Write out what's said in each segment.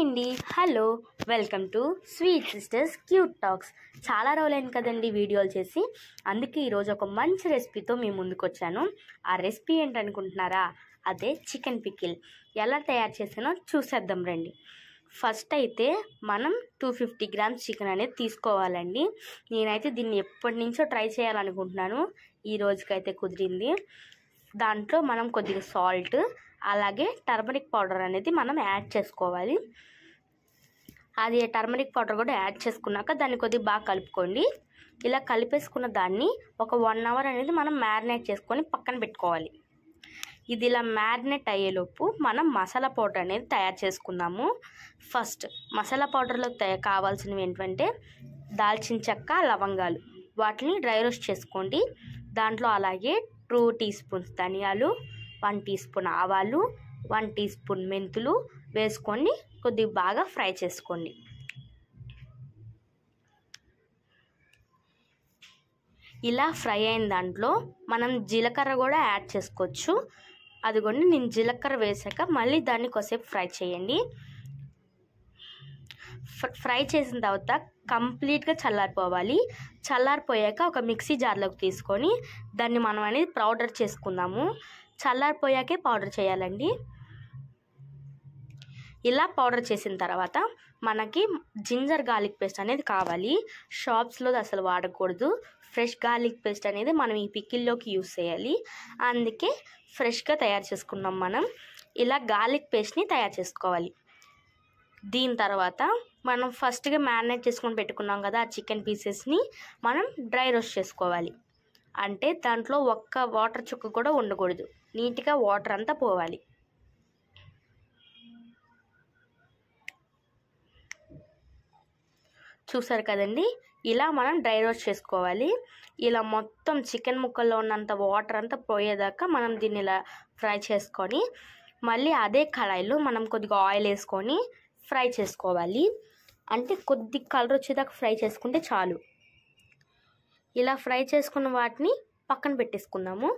అండి hello welcome to sweet sisters cute talks చాలా రోజులైంది కదండి వీడియోలు చేసి అందుకే ఈరోజు ఒక మంచి రెసిపీతో మీ ముందుకు వచ్చాను ఆ రెసిపీ ఏంటనుకుంటున్నారా అదే చికెన్ పికిల్ ఎలా తయారు చేసానో చూసేద్దాం రండి ఫస్ట్ అయితే మనం టూ ఫిఫ్టీ గ్రామ్స్ చికెన్ అనేది తీసుకోవాలండి నేనైతే దీన్ని ఎప్పటి నుంచో ట్రై చేయాలనుకుంటున్నాను ఈ రోజుకైతే కుదిరింది దాంట్లో మనం కొద్దిగా సాల్ట్ అలాగే టర్మరిక్ పౌడర్ అనేది మనం యాడ్ చేసుకోవాలి అది టర్మరిక్ పౌడర్ కూడా యాడ్ చేసుకున్నాక దాన్ని కొద్దిగా బాగా కలుపుకోండి ఇలా కలిపేసుకున్న దాన్ని ఒక వన్ అవర్ అనేది మనం మ్యారినేట్ చేసుకొని పక్కన పెట్టుకోవాలి ఇది ఇలా మ్యారినేట్ అయ్యేలోపు మనం మసాలా పౌడర్ అనేది తయారు చేసుకుందాము ఫస్ట్ మసాలా పౌడర్లో తయ కావాల్సినవి ఏంటంటే దాల్చిన చెక్క లవంగాలు వాటిని డ్రై రోస్ట్ చేసుకోండి దాంట్లో అలాగే టూ టీ స్పూన్స్ ధనియాలు వన్ టీ స్పూన్ ఆవాలు వన్ టీ స్పూన్ మెంతులు వేసుకొని కొద్దిగా బాగా ఫ్రై చేసుకోండి ఇలా ఫ్రై అయిన దాంట్లో మనం జీలకర్ర కూడా యాడ్ చేసుకోవచ్చు అదిగోండి నేను జీలకర్ర వేసాక మళ్ళీ దాన్ని కొద్దిసేపు ఫ్రై చేయండి ఫ్రై చేసిన తర్వాత కంప్లీట్గా చల్లారిపోవాలి చల్లారిపోయాక ఒక మిక్సీ జార్లోకి తీసుకొని దాన్ని మనం అనేది పౌడర్ చేసుకుందాము చల్లారిపోయాకే పౌడర్ చేయాలండి ఇలా పౌడర్ చేసిన తర్వాత మనకి జింజర్ గార్లిక్ పేస్ట్ అనేది కావాలి షాప్స్లో అసలు వాడకూడదు ఫ్రెష్ గార్లిక్ పేస్ట్ అనేది మనం ఈ పికిల్లోకి యూస్ చేయాలి అందుకే ఫ్రెష్గా తయారు చేసుకున్నాం మనం ఇలా గార్లిక్ పేస్ట్ని తయారు చేసుకోవాలి దీని తర్వాత మనం ఫస్ట్గా మ్యారినేట్ చేసుకొని పెట్టుకున్నాం కదా ఆ చికెన్ పీసెస్ని మనం డ్రై రోస్ట్ చేసుకోవాలి అంటే దాంట్లో ఒక్క వాటర్ చుక్క కూడా ఉండకూడదు నీట్గా వాటర్ అంతా పోవాలి చూసారు కదండి ఇలా మనం డ్రై రోస్ట్ చేసుకోవాలి ఇలా మొత్తం చికెన్ ముక్కల్లో ఉన్నంత వాటర్ అంతా పోయేదాకా మనం దీన్ని ఇలా ఫ్రై చేసుకొని మళ్ళీ అదే కళాయిలో మనం కొద్దిగా ఆయిల్ వేసుకొని ఫ్రై చేసుకోవాలి అంటే కొద్ది కలర్ వచ్చేదాకా ఫ్రై చేసుకుంటే చాలు ఇలా ఫ్రై చేసుకున్న వాటిని పక్కన పెట్టేసుకుందాము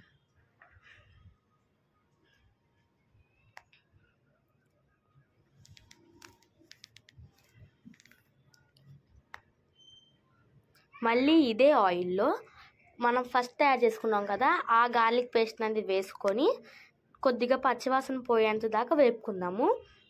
మళ్ళీ ఇదే ఆయిల్లో మనం ఫస్ట్ తయారు చేసుకున్నాం కదా ఆ గార్లిక్ పేస్ట్ అనేది వేసుకొని కొద్దిగా పచ్చివాసన పోయేంత దాకా వేపుకుందాము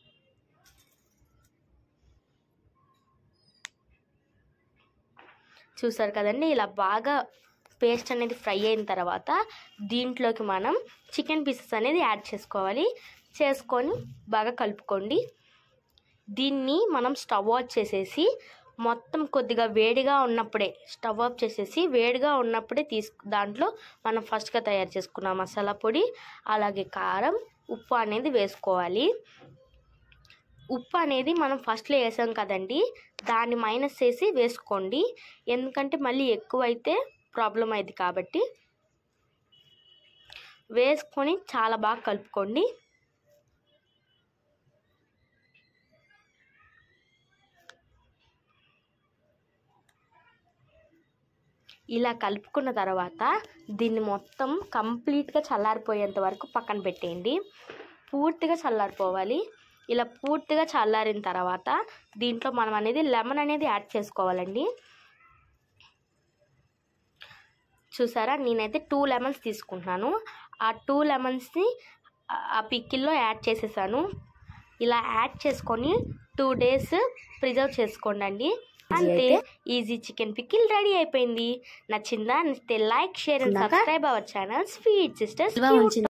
చూసారు కదండి ఇలా బాగా పేస్ట్ అనేది ఫ్రై అయిన తర్వాత దీంట్లోకి మనం చికెన్ పీసెస్ అనేది యాడ్ చేసుకోవాలి చేసుకొని బాగా కలుపుకోండి దీన్ని మనం స్టవ్ ఆఫ్ చేసేసి మొత్తం కొద్దిగా వేడిగా ఉన్నప్పుడే స్టవ్ ఆఫ్ చేసేసి వేడిగా ఉన్నప్పుడే తీసుకు దాంట్లో మనం ఫస్ట్గా తయారు చేసుకున్న మసాలా పొడి అలాగే కారం ఉప్పు అనేది వేసుకోవాలి ఉప్పు అనేది మనం ఫస్ట్లో వేసాం కదండి దాన్ని మైనస్ చేసి వేసుకోండి ఎందుకంటే మళ్ళీ ఎక్కువైతే ప్రాబ్లం అయింది కాబట్టి వేసుకొని చాలా బాగా కలుపుకోండి ఇలా కలుపుకున్న తర్వాత దీన్ని మొత్తం కంప్లీట్గా చల్లారిపోయేంత వరకు పక్కన పెట్టేయండి పూర్తిగా చల్లారిపోవాలి ఇలా పూర్తిగా చల్లారిన తర్వాత దీంట్లో మనం అనేది లెమన్ అనేది యాడ్ చేసుకోవాలండి చూసారా నేనైతే టూ లెమన్స్ తీసుకుంటున్నాను ఆ టూ లెమన్స్ని ఆ పిక్కిల్లో యాడ్ చేసేసాను ఇలా యాడ్ చేసుకొని టూ డేస్ ప్రిజర్వ్ చేసుకోండి అంతే ఈజీ చికెన్ పికిల్ రెడీ అయిపోయింది నచ్చిందా నచ్చితే like share and subscribe our channel sweet sisters